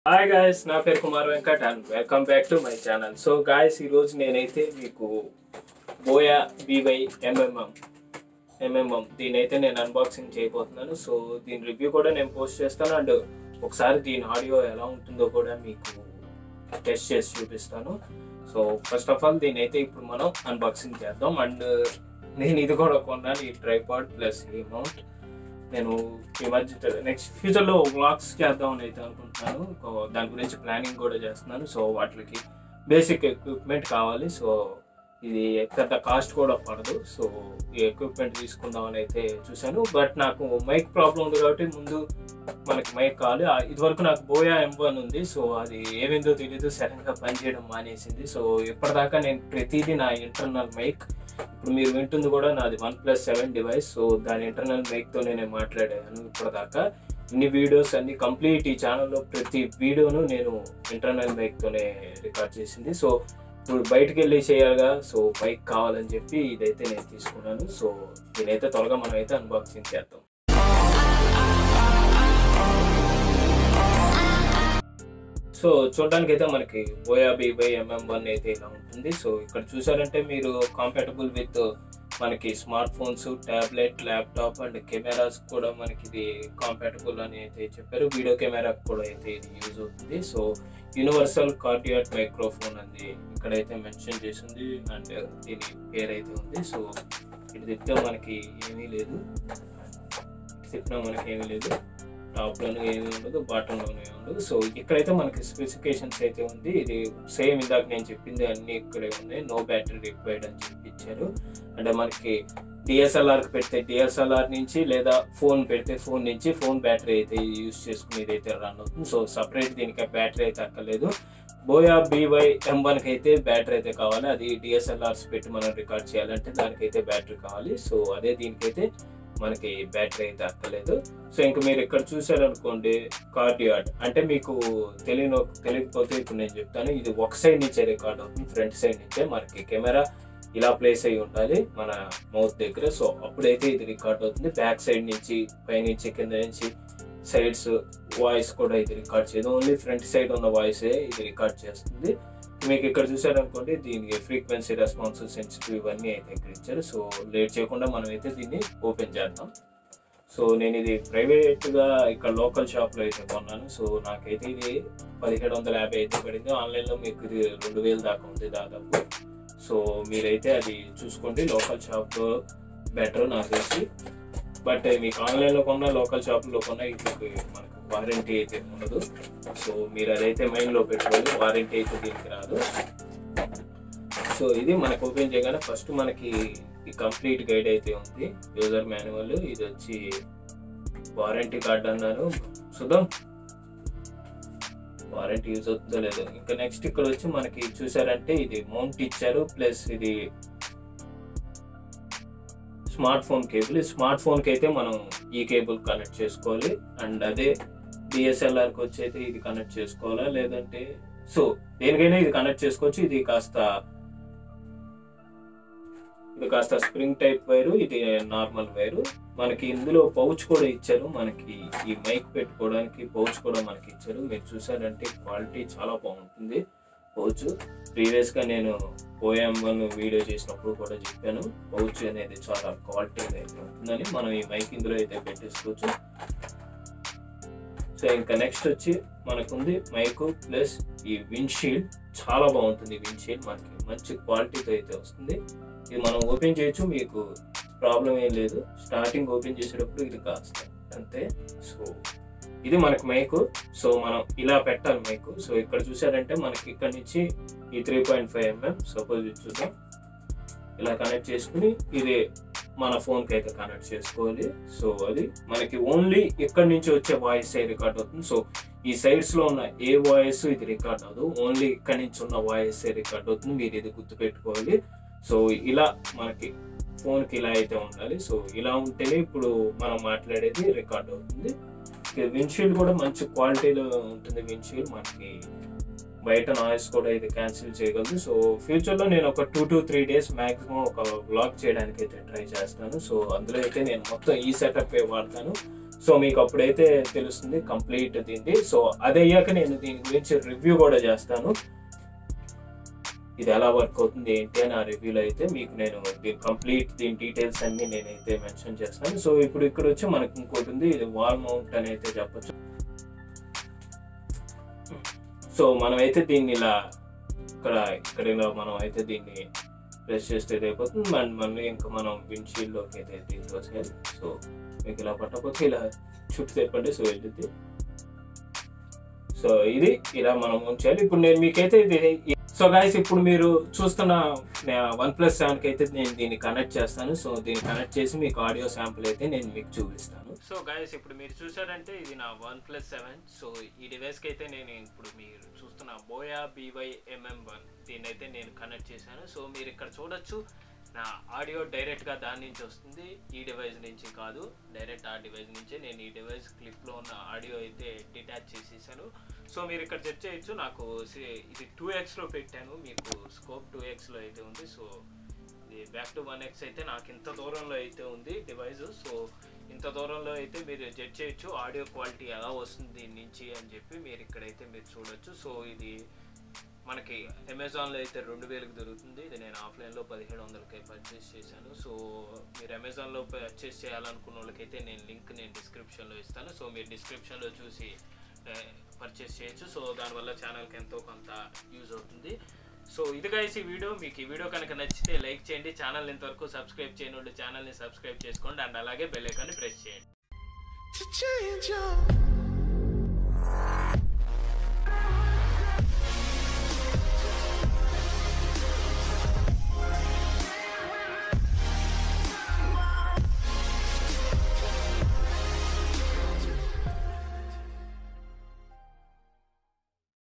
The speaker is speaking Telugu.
హాయ్ గాయస్ నా పేరు Kumar Venkat and welcome back to my channel so guys ఈరోజు నేనైతే మీకు బోయా బీవై ఎంఎంఎం ఎంఎంఎం దీని అయితే నేను అన్బాక్సింగ్ చేయబోతున్నాను సో దీని రివ్యూ కూడా నేను పోస్ట్ చేస్తాను అండ్ ఒకసారి దీని ఆడియో ఎలా ఉంటుందో కూడా మీకు టెస్ట్ చేసి చూపిస్తాను సో ఫస్ట్ ఆఫ్ ఆల్ దీని అయితే ఇప్పుడు మనం అన్బాక్సింగ్ చేద్దాం అండ్ నేను ఇది కూడా కొన్నాను ఈ ట్రైపాడ్ ప్లస్ ఈ మౌంట్ నేను ఈ మధ్య నెక్స్ట్ ఫ్యూచర్లో వ్లాగ్స్ చేద్దామని అయితే అనుకుంటున్నాను సో దాని గురించి ప్లానింగ్ కూడా చేస్తున్నాను సో వాటికి బేసిక్ ఎక్విప్మెంట్ కావాలి సో ఇది పెద్ద కాస్ట్ కూడా పడదు సో ఈ ఎక్విప్మెంట్ తీసుకుందామని అయితే చూశాను బట్ నాకు మైక్ ప్రాబ్లం ఉంది కాబట్టి ముందు మనకి మైక్ కావాలి ఆ, ఇదివరకు నాకు బోయా ఎం వన్ ఉంది సో అది ఏమైందో తెలీదు సడన్గా పనిచేయడం మానేసింది సో ఇప్పటిదాకా నేను ప్రతిదీ నా ఇంటర్నల్ మైక్ ఇప్పుడు మీరు వింటుంది కూడా నాది one plus seven device so దాని ఇంటర్నల్ మైక్తో నేను మాట్లాడాను ఇప్పటిదాకా ఇన్ని వీడియోస్ అన్ని కంప్లీట్ ఈ ఛానల్లో ప్రతి వీడియోను నేను ఇంటర్నల్ మైక్తోనే రికార్డ్ చేసింది సో ఇప్పుడు బయటికి వెళ్ళి చేయాలిగా సో బైక్ కావాలని చెప్పి ఇదైతే నేను తీసుకున్నాను సో దీనైతే త్వరగా మనం అయితే అన్బాక్సింగ్ చేద్దాం సో చూడడానికి అయితే మనకి Boya B by M M one అయితే ఇలా ఉంటుంది సో ఇక్కడ చూసారంటే మీరు కాంపాటబుల్ విత్ మనకి smart phones tablet laptop and cameras కూడా మనకి ఇది కాంపాటబుల్ అని అయితే చెప్పారు వీడియో కెమెరా కూడా అయితే ఇది యూజ్ అవుతుంది సో యూనివర్సల్ కార్డియాట్ మైక్రోఫోన్ అని ఇక్కడైతే మెన్షన్ చేసింది అండ్ దీని పేరు అయితే ఉంది సో ఇది తిప్పితే మనకి ఏమీ లేదు తిప్పినా మనకి ఏమీ లేదు టాప్లోనూ ఏమీ ఉండదు బాటంలోనూ ఏమీ ఉండదు సో ఇక్కడైతే మనకి స్పెసిఫికేషన్స్ అయితే ఉంది ఇది సేమ్ ఇందాక నేను చెప్పింది అన్ని ఇక్కడే ఉన్నాయి నో బ్యాటరీ రిక్వైర్డ్ అని చెప్పి ఇచ్చారు అంటే మనకి డిఎస్ఎల్ఆర్కి పెడితే డిఎస్ఎల్ఆర్ నుంచి లేదా ఫోన్ పెడితే ఫోన్ నుంచి ఫోన్ బ్యాటరీ అయితే యూస్ చేసుకునేది అయితే రన్ అవుతుంది సో సపరేట్ దీనికి బ్యాటరీ అయితే అక్కర్లేదు బోయా బీవై ఎం వన్కి అయితే బ్యాటరీ అయితే కావాలి అది డిఎస్ఎల్ఆర్స్ పెట్టి మనం రికార్డ్ చేయాలంటే దానికైతే బ్యాటరీ కావాలి సో అదే దీనికైతే మనకి బ్యాటరీ అయితే అక్కర్లేదు సో ఇంకా మీరు ఇక్కడ చూసారనుకోండి కార్డియాట్ అంటే మీకు తెలియని తెలియకపోతే ఇప్పుడు నేను చెప్తాను ఇది ఒక సైడ్ నుంచే రికార్డ్ అవుతుంది ఫ్రంట్ సైడ్ నుంచే మనకి కెమెరా ఇలా ప్లేస్ అయి ఉండాలి మన మౌత్ దగ్గర సో అప్పుడైతే ఇది రికార్డ్ అవుతుంది బ్యాక్ సైడ్ నుంచి పైనుంచి కింద నుంచి సైడ్స్ వాయిస్ కూడా ఇది రికార్డ్ చేయదు ఓన్లీ ఫ్రంట్ సైడ్ ఉన్న వాయిసే ఇది రికార్డ్ చేస్తుంది మీకు ఇక్కడ చూసారనుకోండి దీనికి ఫ్రీక్వెన్సీ రెస్పాన్స్ సెన్సిటివ్ ఇవన్నీ అయితే ఇక్కడ ఇచ్చారు సో లేట్ చేయకుండా మనం అయితే దీన్ని ఓపెన్ చేద్దాం సో నేను ఇది ప్రైవేట్గా ఇక్కడ లోకల్ షాప్లో అయితే కొన్నాను సో నాకైతే ఇది పదిహేడు వందల యాభై అయితే పడింది ఆన్లైన్లో మీకు ఇది రెండు వేలు దాకా ఉంది దాదాపు సో మీరైతే అది చూసుకోండి లోకల్ షాప్లో బెటర్ నాకు తెలిసి బట్ మీకు ఆన్లైన్లో కొన్నా లోకల్ షాప్లో కొన్నా ఇది మనకు వారంటీ అయితే ఉండదు సో మీరు అదైతే మైండ్లో పెట్టుకోండి వారంటీ అయితే దీనికి రాదు సో ఇది మనకు ఓపెన్ చేయగానే ఫస్ట్ మనకి ఈ కంప్లీట్ గైడ్ అయితే ఉంది యూజర్ మాన్యువల్ ఇది వచ్చి వారంటీ కార్డ్ అన్నారు చూద్దాం వారంటీ యూజ్ అవుతుందో లేదో ఇంకా నెక్స్ట్ ఇక్కడ వచ్చి మనకి చూసారంటే ఇది మౌంట్ ఇచ్చారు ప్లస్ ఇది స్మార్ట్ ఫోన్ కేబుల్ ఈ స్మార్ట్ ఫోన్కి అయితే మనం ఈ కేబుల్ కనెక్ట్ చేసుకోవాలి అండ్ అదే డిఎస్ఎల్ఆర్కి వచ్చి అయితే ఇది కనెక్ట్ చేసుకోవాలా లేదంటే సో దేనికైనా ఇది కనెక్ట్ చేసుకోవచ్చు ఇది కాస్త ఇది కాస్త స్ప్రింగ్ టైప్ వైరు ఇది నార్మల్ వైరు మనకి ఇందులో పౌచ్ కూడా ఇచ్చారు మనకి ఈ మైక్ పెట్టుకోవడానికి పౌచ్ కూడా మనకి ఇచ్చారు మీరు చూసారంటే క్వాలిటీ చాలా బాగుంటుంది పౌచ్ ప్రీవియస్ గా నేను ఓఎం వన్ వీడియో చేసినప్పుడు కూడా చెప్పాను పౌచ్ అనేది చాలా క్వాలిటీ అయితే ఉంటుందని మనం ఈ మైక్ ఇందులో అయితే పెట్టేసుకోవచ్చు సో ఇంకా నెక్స్ట్ వచ్చి మనకుంది మైక్ ప్లస్ ఈ విండ్షీల్డ్ చాలా బాగుంటుంది విండ్షీల్డ్ మనకి మంచి క్వాలిటీతో అయితే వస్తుంది ఇది మనం ఓపెన్ చేయొచ్చు మీకు ప్రాబ్లం ఏం లేదు స్టార్టింగ్ ఓపెన్ చేసేటప్పుడు ఇది కాస్త అంతే సో ఇది మనకు మైక్ సో మనం ఇలా పెట్టాలి మైక్ సో ఇక్కడ చూసారంటే మనకి ఇక్కడ నుంచి ఈ three point five M M suppose ఇది చూద్దాం ఇలా కనెక్ట్ చేసుకుని ఇది మన ఫోన్కి అయితే కనెక్ట్ చేసుకోవాలి సో అది మనకి ఓన్లీ ఇక్కడి నుంచి వచ్చే వాయిస్ రికార్డ్ అవుతుంది సో ఈ సైడ్స్ లో ఉన్న ఏ వాయిస్ ఇది రికార్డ్ అవ్వదు ఓన్లీ ఇక్కడి నుంచి ఉన్న వాయిస్ రికార్డ్ అవుతుంది మీరు ఇది గుర్తుపెట్టుకోవాలి సో ఇలా మనకి ఫోన్కి ఇలా అయితే ఉండాలి సో ఇలా ఉంటేనే ఇప్పుడు మనం మాట్లాడేది రికార్డ్ అవుతుంది విండ్షీల్డ్ కూడా మంచి క్వాలిటీలో ఉంటుంది విండ్షీల్డ్ మనకి బయట నాయిస్ కూడా ఇది క్యాన్సిల్ చేయగలదు సో ఫ్యూచర్లో నేను ఒక two to three days maximum ఒక బ్లాగ్ చేయడానికి అయితే ట్రై చేస్తాను సో అందులో అయితే నేను మొత్తం ఈ సెటప్ వాడతాను సో మీకు అప్పుడైతే తెలుస్తుంది కంప్లీట్ దీన్ని సో అది అయ్యాక నేను దీని గురించి రివ్యూ కూడా చేస్తాను ఇది ఎలా వర్క్ అవుతుంది ఏంటి అని ఆ రివ్యూలో అయితే మీకు నేను దీని కంప్లీట్ దీని డీటెయిల్స్ అన్ని నేనైతే మెన్షన్ చేస్తాను సో ఇప్పుడు ఇక్కడ వచ్చి మనకి ఇంకోటి ఉంది ఇది వాల్ మౌంట్ అని అయితే చెప్పొచ్చు సో మనమైతే దీన్ని ఇలా ఇక్కడ ఇక్కడ ఇలా మనం అయితే దీన్ని ప్రెస్ చేస్తే ఇది అయిపోతుంది అండ్ మళ్ళీ ఇంకా మనం విండ్షీల్డ్లోకి అయితే తీసుకొచ్చేయాలి సో మీకు ఇలా పట్టకపోతే ఇలా చుట్టూ తిప్పండి సో వెళ్ళింది సో ఇది ఇలా మనం ఉంచాలి ఇప్పుడు నేను మీకైతే ఇది సో గాయస్ ఇప్పుడు మీరు చూస్తున్న వన్ ప్లస్ సెవెన్కి అయితే నేను దీన్ని కనెక్ట్ చేస్తాను సో దీన్ని కనెక్ట్ చేసి మీకు ఆడియో శాంపుల్ అయితే నేను మీకు చూపిస్తాను సో గాయస్ ఇప్పుడు మీరు చూసారంటే ఇది నా వన్ ప్లస్ సెవెన్ సో ఈ డివైస్కి అయితే నేను ఇప్పుడు మీరు చూస్తున్న బోయా బీవై ఎంఎం వన్ దీన్ని అయితే నేను కనెక్ట్ చేశాను సో మీరు ఇక్కడ చూడొచ్చు నా ఆడియో డైరెక్ట్గా దాని నుంచి వస్తుంది ఈ డివైస్ నుంచి కాదు డైరెక్ట్ ఆ డివైస్ నుంచే నేను ఈ డివైస్ క్లిప్లో ఉన్న ఆడియో అయితే డిటాచ్ చేసేసాను సో మీరు ఇక్కడ చెక్ చేయొచ్చు నాకు సి- ఇది టూ ఎక్స్లో పెట్టాను మీకు స్కోప్ టూ ఎక్స్లో అయితే ఉంది సో ఇది బ్యాక్ టు వన్ ఎక్స్ అయితే నాకు ఇంత దూరంలో అయితే ఉంది డివైస్ సో ఇంత దూరంలో అయితే మీరు జడ్జ్ చేయొచ్చు ఆడియో క్వాలిటీ ఎలా వస్తుంది దీని నుంచి అని చెప్పి మీరు ఇక్కడైతే మీరు చూడొచ్చు సో ఇది మనకి అమెజాన్లో అయితే రెండు వేలకు దొరుకుతుంది ఇది నేను ఆఫ్లైన్లో పదిహేడు వందలకి పర్చేస్ చేశాను సో మీరు అమెజాన్లో పర్చేస్ చేయాలనుకున్న వాళ్ళకైతే నేను లింక్ నేను డిస్క్రిప్షన్లో ఇస్తాను సో మీరు డిస్క్రిప్షన్లో చూసి పర్చేస్ చేయొచ్చు సో దానివల్ల ఛానల్కి ఎంతో కొంత యూజ్ అవుతుంది సో ఇది గైస్ ఈ వీడియో మీకు ఈ వీడియో కనుక నచ్చితే లైక్ చేయండి ఛానల్ ఇంతవరకు సబ్స్క్రైబ్ చేయని వాళ్ళు ఛానల్ని సబ్స్క్రైబ్ చేసుకోండి అండ్ అలాగే బెల్ ఐకాన్ని ప్రెస్ చేయండి to change your